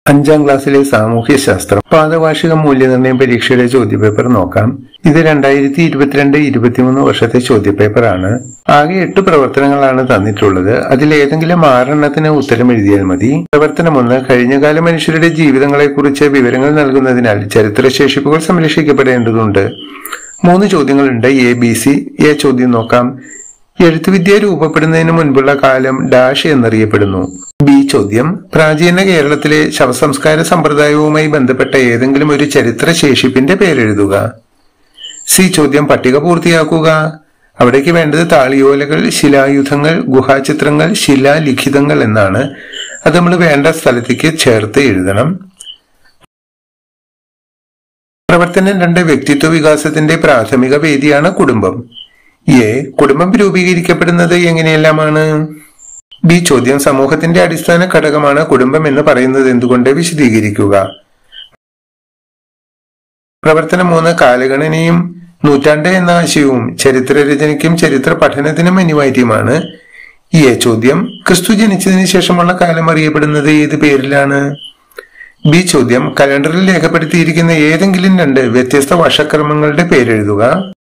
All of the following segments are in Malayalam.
അഞ്ചാം ക്ലാസ്സിലെ സാമൂഹ്യ ശാസ്ത്രം പാദവാർഷിക മൂല്യനിർണ്ണയം പരീക്ഷയുടെ ചോദ്യപേപ്പർ നോക്കാം ഇത് രണ്ടായിരത്തി ഇരുപത്തിരണ്ട് ഇരുപത്തിമൂന്ന് വർഷത്തെ ചോദ്യപേപ്പറാണ് ആകെ എട്ട് പ്രവർത്തനങ്ങളാണ് തന്നിട്ടുള്ളത് അതിൽ ഏതെങ്കിലും ആറെണ്ണത്തിന് ഉത്തരം എഴുതിയാൽ മതി പ്രവർത്തനം ഒന്ന് കഴിഞ്ഞകാല മനുഷ്യരുടെ ജീവിതങ്ങളെക്കുറിച്ച് വിവരങ്ങൾ നൽകുന്നതിനാൽ ചരിത്രശേഷിപ്പുകൾ സംരക്ഷിക്കപ്പെടേണ്ടതുണ്ട് മൂന്ന് ചോദ്യങ്ങളുണ്ട് എ ബി സി എ ചോദ്യം നോക്കാം എഴുത്തുവിദ്യ രൂപപ്പെടുന്നതിന് മുൻപുള്ള കാലം ഡാഷ് എന്നറിയപ്പെടുന്നു ബി ചോദ്യം പ്രാചീന കേരളത്തിലെ ശവസംസ്കാര സമ്പ്രദായവുമായി ബന്ധപ്പെട്ട ഏതെങ്കിലും ഒരു ചരിത്ര ശേഷിപ്പിന്റെ പേരെഴുതുക സി ചോദ്യം പട്ടിക പൂർത്തിയാക്കുക അവിടേക്ക് വേണ്ടത് താളിയോലകൾ ശിലായുധങ്ങൾ ഗുഹാചിത്രങ്ങൾ ശിലാലിഖിതങ്ങൾ എന്നാണ് അത് നമ്മൾ വേണ്ട സ്ഥലത്തേക്ക് ചേർത്ത് എഴുതണം പ്രവർത്തനം രണ്ട് വ്യക്തിത്വ വികാസത്തിന്റെ പ്രാഥമിക വേദിയാണ് കുടുംബം എ കുടുംബം രൂപീകരിക്കപ്പെടുന്നത് എങ്ങനെയെല്ലാമാണ് ബി ചോദ്യം സമൂഹത്തിന്റെ അടിസ്ഥാന ഘടകമാണ് കുടുംബം എന്ന് പറയുന്നത് എന്തുകൊണ്ട് വിശദീകരിക്കുക പ്രവർത്തനം മൂന്ന് കാലഗണനയും നൂറ്റാണ്ട് എന്ന ആശയവും ചരിത്രരചനയ്ക്കും ചരിത്ര പഠനത്തിനും അനിവാര്യമാണ് എ ചോദ്യം ക്രിസ്തു ജനിച്ചതിന് ശേഷമുള്ള കാലം അറിയപ്പെടുന്നത് ഏത് പേരിലാണ് ബി ചോദ്യം കലണ്ടറിൽ രേഖപ്പെടുത്തിയിരിക്കുന്ന ഏതെങ്കിലും രണ്ട് വ്യത്യസ്ത വർഷക്രമങ്ങളുടെ പേരെഴുതുക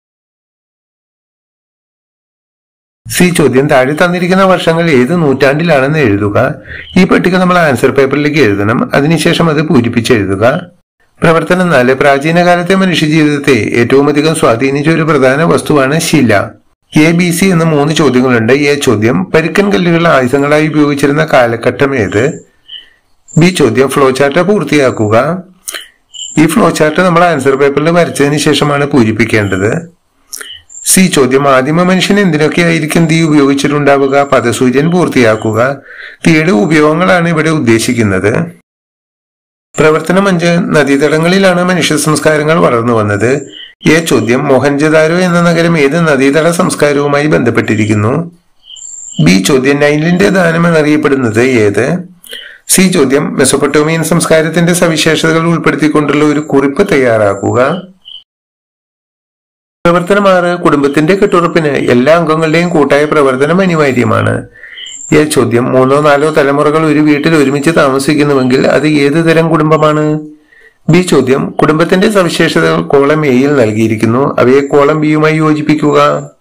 സി ചോദ്യം താഴെ തന്നിരിക്കുന്ന വർഷങ്ങൾ ഏത് നൂറ്റാണ്ടിലാണെന്ന് എഴുതുക ഈ പട്ടിക നമ്മൾ ആൻസർ പേപ്പറിലേക്ക് എഴുതണം അതിനുശേഷം അത് പൂരിപ്പിച്ച് എഴുതുക പ്രവർത്തനം നാല് പ്രാചീന കാലത്തെ മനുഷ്യജീവിതത്തെ ഏറ്റവും അധികം സ്വാധീനിച്ച ഒരു പ്രധാന വസ്തുവാണ് ശില എ ബി സി എന്ന മൂന്ന് ചോദ്യങ്ങളുണ്ട് എ ചോദ്യം പരുക്കൻ കല്ലുകൾ ആയുധങ്ങളായി ഉപയോഗിച്ചിരുന്ന കാലഘട്ടം ഏത് ബി ചോദ്യം ഫ്ലോ ചാർട്ട് പൂർത്തിയാക്കുക ഈ ഫ്ലോ ചാർട്ട് നമ്മൾ ആൻസർ പേപ്പറിൽ വരച്ചതിന് ശേഷമാണ് പൂരിപ്പിക്കേണ്ടത് സി ചോദ്യം ആദിമ മനുഷ്യൻ എന്തിനൊക്കെയായിരിക്കും തീ ഉപയോഗിച്ചിട്ടുണ്ടാവുക പദസൂര്യൻ പൂർത്തിയാക്കുക തീയുടെ ഉപയോഗങ്ങളാണ് ഇവിടെ ഉദ്ദേശിക്കുന്നത് പ്രവർത്തനം അഞ്ച് നദീതടങ്ങളിലാണ് മനുഷ്യ സംസ്കാരങ്ങൾ വളർന്നു വന്നത് എ ചോദ്യം മോഹൻജദാരോ എന്ന നഗരം ഏത് നദീതട സംസ്കാരവുമായി ബന്ധപ്പെട്ടിരിക്കുന്നു ബി ചോദ്യം നൈലിന്റെ ദാനം എന്നറിയപ്പെടുന്നത് ഏത് സി ചോദ്യം മെസൊപ്പൊട്ടോമിയൻ സംസ്കാരത്തിന്റെ സവിശേഷതകൾ ഉൾപ്പെടുത്തിക്കൊണ്ടുള്ള ഒരു കുറിപ്പ് തയ്യാറാക്കുക പ്രവർത്തനം ആറ് കുടുംബത്തിന്റെ കെട്ടുറപ്പിന് എല്ലാ അംഗങ്ങളുടെയും കൂട്ടായ പ്രവർത്തനം അനിവാര്യമാണ് എ ചോദ്യം മൂന്നോ നാലോ തലമുറകൾ ഒരു വീട്ടിൽ ഒരുമിച്ച് താമസിക്കുന്നുവെങ്കിൽ അത് ഏത് തരം കുടുംബമാണ് ബി ചോദ്യം കുടുംബത്തിന്റെ സവിശേഷതകൾ കോളം എയിൽ നൽകിയിരിക്കുന്നു അവയെ കോളം ബിയുമായി യോജിപ്പിക്കുക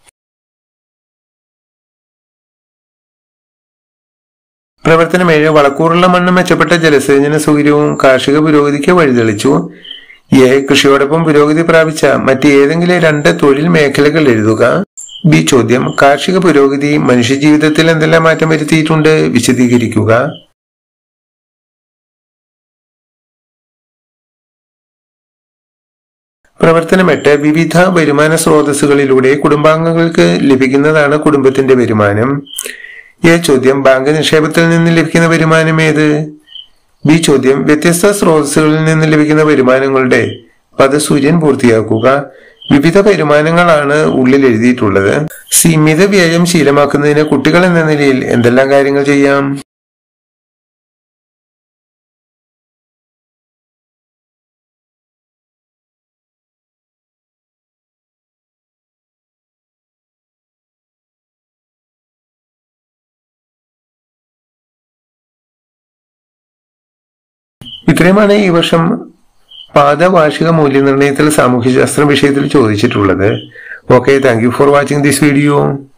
പ്രവർത്തനം ഏഴ് വളക്കൂറുള്ള മണ്ണ് മെച്ചപ്പെട്ട ജലസേചന സൗകര്യവും കാർഷിക പുരോഗതിക്ക് വഴിതെളിച്ചു എ കൃഷിയോടൊപ്പം പുരോഗതി പ്രാപിച്ച മറ്റ് ഏതെങ്കിലും രണ്ട് തൊഴിൽ മേഖലകൾ എഴുതുക ബി ചോദ്യം കാർഷിക പുരോഗതി മനുഷ്യജീവിതത്തിൽ എന്തെല്ലാം മാറ്റം വരുത്തിയിട്ടുണ്ട് വിശദീകരിക്കുക പ്രവർത്തനം എട്ട് വിവിധ വരുമാന സ്രോതസ്സുകളിലൂടെ കുടുംബാംഗങ്ങൾക്ക് ലഭിക്കുന്നതാണ് കുടുംബത്തിന്റെ വരുമാനം എ ചോദ്യം ബാങ്ക് നിക്ഷേപത്തിൽ നിന്ന് ലഭിക്കുന്ന വരുമാനം ഏത് ബി ചോദ്യം വ്യത്യസ്ത സ്രോതസ്സുകളിൽ നിന്ന് ലഭിക്കുന്ന വരുമാനങ്ങളുടെ പദസൂര്യൻ പൂർത്തിയാക്കുക വിവിധ വരുമാനങ്ങളാണ് ഉള്ളിൽ എഴുതിയിട്ടുള്ളത് സീമിത വ്യയം ശീലമാക്കുന്നതിന് കുട്ടികൾ എന്ന നിലയിൽ എന്തെല്ലാം കാര്യങ്ങൾ ചെയ്യാം ഇത്രയുമാണ് ഈ വർഷം പാദവാർഷിക മൂല്യനിർണ്ണയത്തിൽ സാമൂഹ്യശാസ്ത്ര വിഷയത്തിൽ ചോദിച്ചിട്ടുള്ളത് okay thank you for watching this video